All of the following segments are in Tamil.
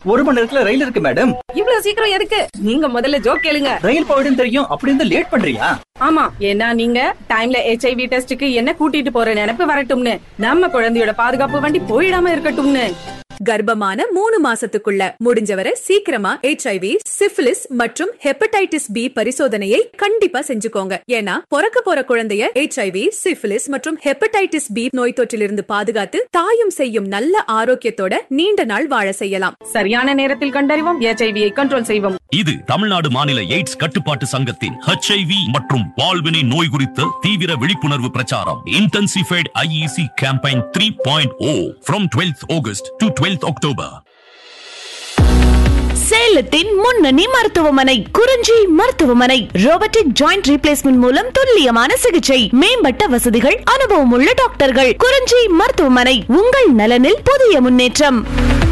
ஒரு மணி நேரத்துல ரயில் இருக்கு மேடம் இவ்வளவு சீக்கிரம் எதுக்கு நீங்க முதல்ல ஜோக் கேளுங்க ரயில் போயிடும் தெரியும் அப்படி இருந்தா லேட் பண்றியா ஆமா ஏன்னா நீங்க டைம்ல ஹெச்ஐவி டெஸ்டுக்கு என்ன கூட்டிட்டு போற நினைப்பு வரட்டும்னு நம்ம குழந்தையோட பாதுகாப்பு வண்டி போயிடாம இருக்கட்டும்னு கர்ப்பமான மூணு மாசத்துக்குள்ள முடிஞ்சவரை சீக்கிரமா ஹெச்ஐவி சிஃபிலிஸ் மற்றும் ஹெப்படைட்டிஸ் பி பரிசோதனையை கண்டிப்பா செஞ்சுக்கோங்க ஏன்னா பிறக்க போற குழந்தைய ஹெச்ஐவி சிஃபிலிஸ் மற்றும் ஹெப்படைட்டிஸ் பி நோய் தொற்றிலிருந்து பாதுகாத்து தாயும் செய்யும் நல்ல ஆரோக்கியத்தோட நீண்ட நாள் வாழ செய்யலாம் சரியான நேரத்தில் கண்டறிவோம் ஹெச்ஐவியை கண்ட்ரோல் செய்வோம் இது தமிழ்நாடு மாநில எய்ட்ஸ் கட்டுப்பாட்டு சங்கத்தின் HIV மற்றும் வாழ்வினை நோய் குறித்த தீவிர விழிப்புணர்வு பிரச்சாரம் intensified IEC campaign three point O from twelfth August to twelfth October சேலத்தின் முன்னணி மருத்துவமனை குறிஞ்சி மருத்துவமனை ரோபோட்டிக் ஜாயிண்ட் ரீப்ளேஸ்மெண்ட் மூலம் துல்லியமான சிகிச்சை மேம்பட்ட வசதிகள் அனுபவம் உள்ள டாக்டர்கள் குறிஞ்சி மருத்துவமனை உங்கள் நலனில் புதிய முன்னேற்றம்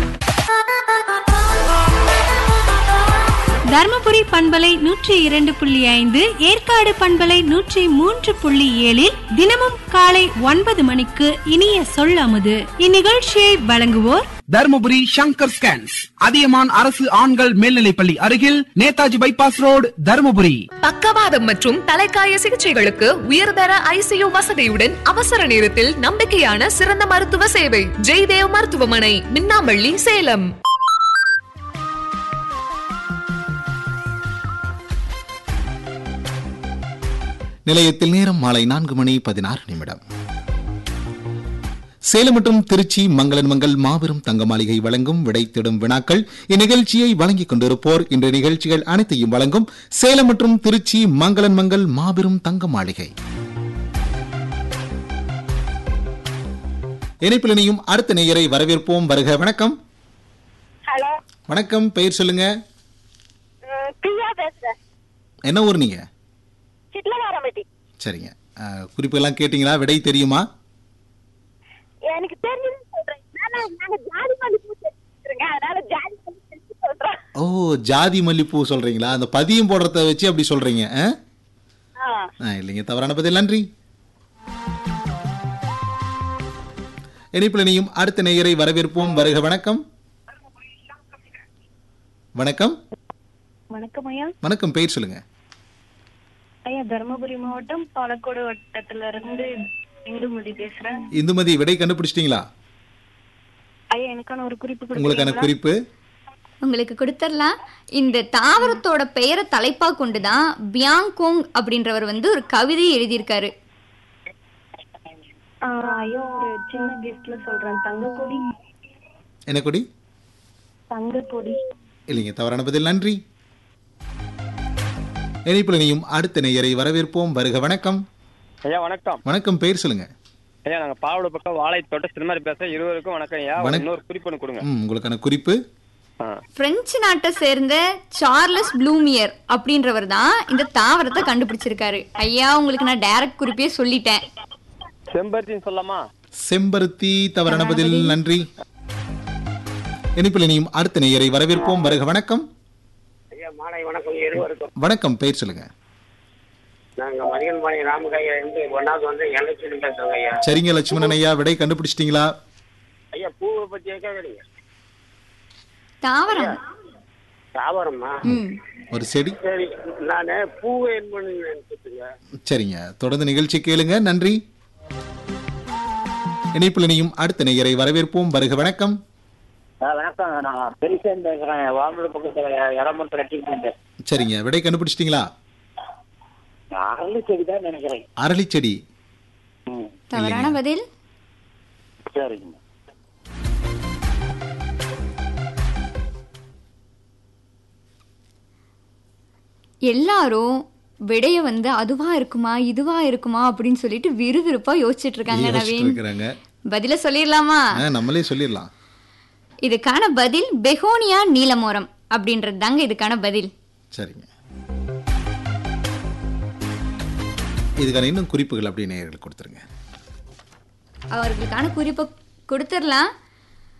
தர்மபுரி பண்பலை நூற்றி இரண்டு புள்ளி ஐந்து ஏற்காடு பண்பலை நூற்றி மூன்று புள்ளி ஏழில் தினமும் காலை ஒன்பது மணிக்கு இனிய சொல்லாமது இந்நிகழ்ச்சியை வழங்குவோர் தர்மபுரி சங்கர் ஸ்கேன்ஸ் அதியமான் அரசு ஆண்கள் மேல்நிலைப்பள்ளி அருகில் நேதாஜி பைபாஸ் ரோடு தர்மபுரி பக்கவாதம் மற்றும் தலைக்காய சிகிச்சைகளுக்கு உயர்தர ஐசியு வசதியுடன் அவசர நேரத்தில் நம்பிக்கையான சிறந்த மருத்துவ சேவை ஜெய்தேவ் மருத்துவமனை மின்னாம்பள்ளி சேலம் நிலையத்தில் நேரம் மாலை நான்கு மணி பதினாறு நிமிடம் சேலம் மற்றும் திருச்சி மங்களன் மங்கள் மாபெரும் தங்க மாளிகை வழங்கும் விடை தேடும் வினாக்கள் இந்நிகழ்ச்சியை வழங்கிக் கொண்டிருப்போர் இன்றைய நிகழ்ச்சிகள் அனைத்தையும் வழங்கும் சேலம் மற்றும் திருச்சி மங்களன் மங்கள் மாபெரும் தங்க மாளிகை இணைப்பில் இணையும் அடுத்த நேயரை வரவேற்போம் வருக வணக்கம் ஹலோ வணக்கம் பெயர் சொல்லுங்க பிரியா பேசுறேன் என்ன ஊர் நீங்க சிட்லவாரம்பட்டி சரிங்க அஹ், குறிப்புகள்லாம் கேட்டீங்களா விடை தெரியுமா எனக்கு தெரிஞ்சது சொல்றேன் நானு- நாங்க ஜாதி மல்லி பூ தெரிஞ்சுக்கிறேங்க அதனால ஜாதி மல்லி தெரிஞ்சு சொல்றேன் ஓ ஜாதி மல்லிப்பூ சொல்றீங்களா அந்த பதியம் போடுறத வச்சு அப்படி சொல்றீங்க ஆ? ஆ. ஆ, இல்லைங்க தவறான பதில் நன்றி இணைப்பில் இணையும் அடுத்த நேயரை வரவேற்போம் வருக வணக்கம் வணக்கம் வணக்கம் ஐயா வணக்கம் பெயர் சொல்லுங்க ஐயா தருமபுரி மாவட்டம் பாலக்கோடு வட்டத்துல இருந்து இந்துமதி பேசுறேன் இந்துமதி விடை கண்டுபிடிச்சிட்டீங்களா ஐயா எனக்கான ஒரு குறிப்பு உங்களுக்கான கொடுக்குறீங்களா? குறிப்பு உங்களுக்கு கொடுத்துடலாம் இந்த தாவரத்தோட பெயரை தலைப்பா கொண்டுதான் பியாங்கோங் அப்படின்றவர் வந்து ஒரு கவிதை எழுதியிருக்காரு ஆ, ஐயா ஒரு சின்ன கிஃப்ட்ல சொல்றேன் தங்கக்கொடி என்ன கொடி தங்கக்கொடி இல்லைங்க தவறான பதில் நன்றி இணைப்பில் இணையும் அடுத்த நேயரை வரவேற்போம் வருக வணக்கம் ஐயா வணக்கம் வணக்கம் பெயர் சொல்லுங்க ஐயா நாங்க பாவட பக்கம் வாழை தோட்ட சிறுமாரி பேசுறேன் இருவருக்கும் வணக்கம் ஐயா வணக்கம். இன்னொரு குறிப்பு ஒன்று கொடுங்க ம், உங்களுக்கான குறிப்பு பிரெஞ்சு நாட்டை சேர்ந்த சார்லஸ் ப்ளூமியர் அப்படின்றவர் தான் இந்த தாவரத்தை கண்டுபிடிச்சிருக்காரு ஐயா உங்களுக்கு நான் டைரக்ட் குறிப்பே சொல்லிட்டேன் செம்பருத்தின்னு சொல்லலாமா செம்பருத்தி தவறான பதில் நன்றி இனிப்பில் இனியும் அடுத்த நேயரை வரவேற்போம் வருக வணக்கம் ஐயா மாலை வணக்கம் இருவருக்கும் வணக்கம் பெயர் சொல்லுங்க நாங்க மதியன்பாளையம் ராமகையா இருந்து ஒன்னாவது வந்து எலெக்ஷன் பேசுறோங்க ஐயா சரிங்க லட்சுமணன் ஐயா விடை கண்டுபிடிச்சிட்டீங்களா ஐயா பூவை பத்தி கேக்குறீங்க தாவரம் தாவரமா ஒரு செடி சரி நானு பூவை என்பது நினைச்சிட்டுங்க சரிங்க தொடர்ந்து நிகழ்ச்சி கேளுங்க நன்றி இணைப்பில் இனியும் அடுத்த நேயரை வரவேற்போம் வருக வணக்கம் வணக்கம் நான் பெருசன் பேசுறேன் வாமலூர் பக்கத்துல இடமன்ற ட்ரீட்மெண்ட் சரிங்க விடை கண்டுபிடிச்சிட்டீங்களா அரளி செடி தான் நினைக்கிறேன் அரளி செடி தவறான பதில் சரிங்க எல்லாரும் விடைய வந்து அதுவா இருக்குமா இதுவா இருக்குமா அப்படின்னு சொல்லிட்டு விறுவிறுப்பா யோசிச்சுட்டு இருக்காங்க யோசிச்சுட்டு நவீன் இருக்கிறாங்க பதில சொல்லிடலாமா ஆ, நம்மளே சொல்லிடலாம் இதுக்கான பதில் பெகோனியா நீலமோரம் அப்படின்றது தாங்க இதுக்கான பதில் சரிங்க இதுக்கான இன்னும் குறிப்புகள் அப்படியே நேயர்களுக்கு கொடுத்துருங்க அவர்களுக்கான குறிப்பை கொடுத்துடலாம்